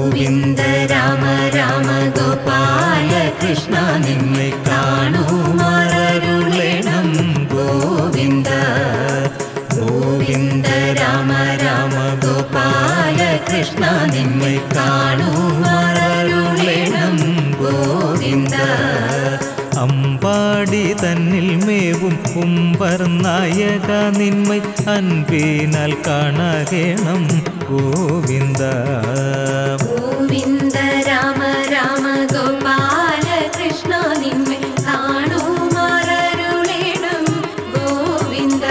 ഗോവിന്ദ രാമ രാമ ഗോപാല കൃഷ്ണ നിന്നെ കാണുമാറരുളേണം ഗോവിന്ദ ഗോവിന്ദ രാമ രാമ ഗോപാല കൃഷ്ണ നിന്നെ കാണുമാറരുളേണം ഗോവിന്ദ അമ്പാടി തന്നിൽ മേവും കുമ്പർ നായക നിന്മൈ അൻപിനാൽ കാണകേണം ഗോവിന്ദ ഗോവിന്ദ രാമ രാമ ഗോപാല കൃഷ്ണ നിന്നെ കാണുമാറരുളേണം ഗോവിന്ദ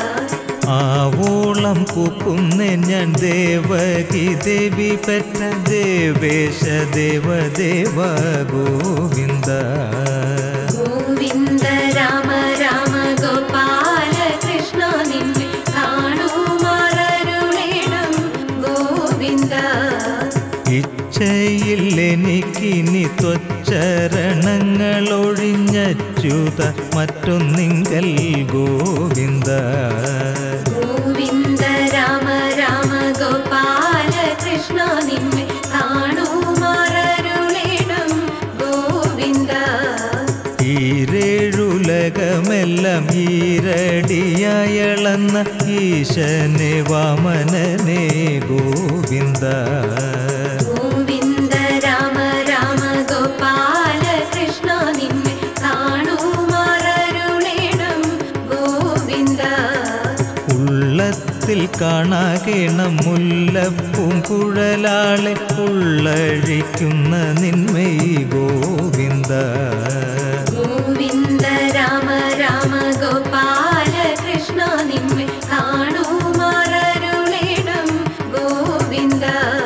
ആവോളം കൂക്കുന്നേ ഞാൻ ദേവകി ദേവി പെറ്റ ദേവേശ ദേവദേവ ഗോവിന്ദ ഗോവിന്ദ രാമ രാമ ഗോപാല കൃഷ്ണ നിന്നെ കാണുമാറരുളേണം ഗോവിന്ദ ഇച്ഛയിൽ എനിക്കിനി ത്വച്ചരണങ്ങൾ ഒഴിഞ്ഞച്യുത മറ്റൊന്നിങ്കൽ ഗോവിന്ദ ഗോവിന്ദ രാമ രാമ ഗോപാല കൃഷ്ണ നിന്നെ കാണുമാറരുളേണം ഗോവിന്ദ ഈരേഴുലകമെല്ലാം ഈരടിയായളന്ന ഈശനെ വാമനനെ ഗോവിന്ദ ഗോവിന്ദ രാമ രാമ ഗോപാല കൃഷ്ണ നിന്നെ കാണുമാറരുളേണം ഗോവിന്ദ ഉള്ളത്തിൽ കാണാകേണം മുല്ലപ്പും കുഴലാളെ ഉള്ളഴിക്കുന്ന നിന്മൈ ഗോവിന്ദ ഗോവിന്ദ രാമ രാമ ഗോപാല കൃഷ്ണ നിന്നെ കാണുമാറരുളേണം ഗോവിന്ദ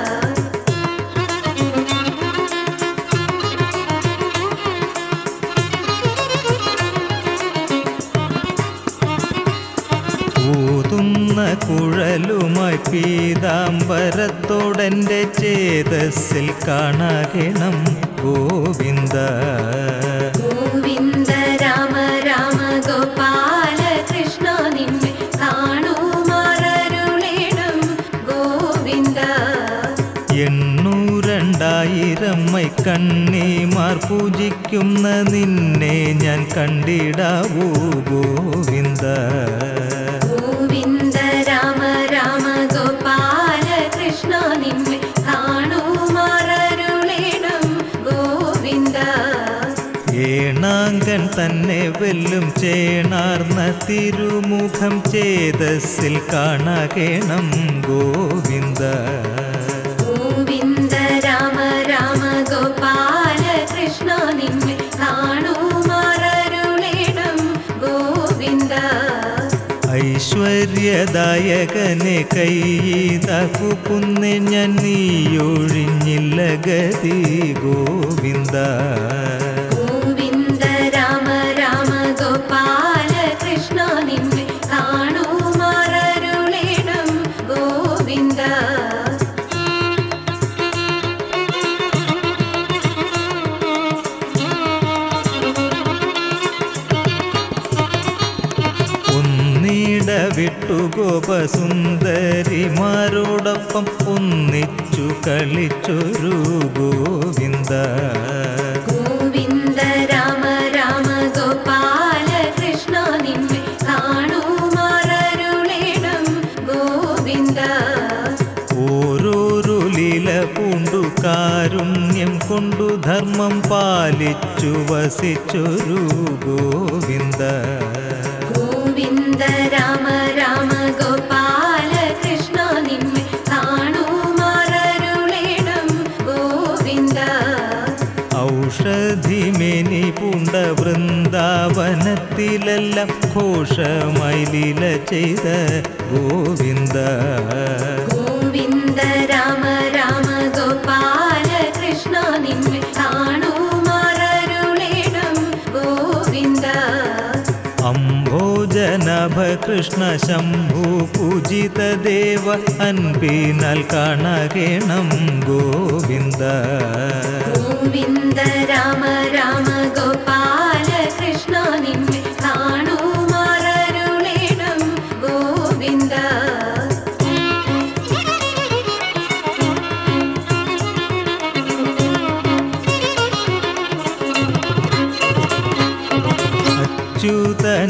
ഊതുന്ന കുഴലുമായി പീതാംബരത്തോടെൻ്റെ ചേതസ്സിൽ കാണാകണം ഗോവിന്ദ ഗോവിന്ദ രാമ രാമ ഗോപാല കൃഷ്ണ നിന്നെ കാണുമാറരുളേണം ഗോവിന്ദ എണ്ണൂരണ്ടായിരം മൈ കണ്ണിമാർ പൂജിക്കുന്ന നിന്നെ ഞാൻ കണ്ടിടാവൂ ഗോവിന്ദ ഗോവിന്ദ രാമ രാമ ഗോപാല കൃഷ്ണ നിന്നെ കാണുമാറരുളേണം ഗോവിന്ദ ഏണാങ്കൻ തന്നെ വെല്ലും ചേണാർന്ന തിരുമുഖം ചേതസ്സിൽ കാണാകേണം ഗോവിന്ദ ഗോവിന്ദ രാമ രാമ ഗോപാല കൃഷ്ണ നിന്നെ കാണുമാറരുളേണം ഗോവിന്ദ ഐശ്വര്യദായകനെ കൈതാക്കുന്നെ ഞാൻ നീയൊഴിഞ്ഞില്ല ഗതി ഗോവിന്ദ ഗോവിന്ദ രാമ രാമ ഗോപാല കൃഷ്ണ നിന്നെ കാണുമാറരുളേണം ഗോവിന്ദ ഒന്നിട വിട്ടു ഗോപസുന്ദരിമാരോടൊപ്പം ഒന്നിച്ചു കളിച്ചൊരു ഗോവിന്ദ ഗോവിന്ദ രാമ രാമ ഗോപാല കൃഷ്ണ നിന്നെ കാണുമാറരുളേണം ഗോവിന്ദ ഓരോരോ ലീല പൂണ്ടു കാരുണ്യം കൊണ്ടു ധർമ്മം പാലിച്ചു വസിച്ചൊരു ഗോവിന്ദ ഗോവിന്ദ രാമ രാമ ഗോപാല കൃഷ്ണ നിന്നെ കാണുമാറരുളേണം ഗോവിന്ദ ഔഷധിമേനി പൂണ്ട വൃന്ദാവനത്തിലെല്ലാം ഘോഷമായി ലീല ചെയ്ത ഗോവിന്ദ ഗോവിന്ദ രാമ രാമ ഗോപാല കൃഷ്ണ നിന്നെ കാണുമാറരുളേണം ഗോവിന്ദ അംഭോജനഭ കൃഷ്ണ ശംഭു പൂജിത ദേവ അൻപിനാൽ കാണകേണം ഗോവിന്ദ ഗോവിന്ദ രാമ രാമ ഗോപാല കൃഷ്ണ നിന്നെ കാണുമാറരുളേണം ഗോവിന്ദ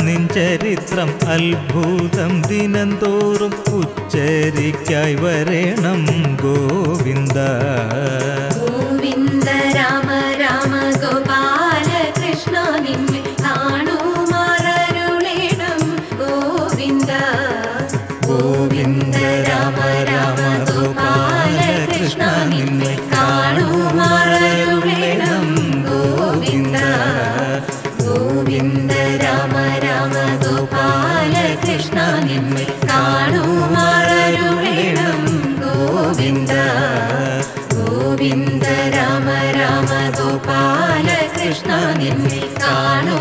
നിൻ ചരിത്രം അത്ഭുതം ദിനം തോറും ഉച്ചരിക്കായി വരേണം ഗോവിന്ദ ഗോവിന്ദ രാമ രാമ ഗോപാല കൃഷ്ണ നിന്നെ കാണുമാറരുളേണം ഗോവിന്ദ ഗോവിന്ദ രാമ രാമ ഗോപാല കൃഷ്ണ നിന്നെ കാണുമാറരുളേണം ഗോവിന്ദ ഗോവിന്ദ രാമ രാമ ഗോപാല കൃഷ്ണ നിന്നെ കാണുമാറരുളേണം ഗോവിന്ദ ഗോവിന്ദ രാമ രാമ ഗോപാല കൃഷ്ണ നിന്നെ കാണു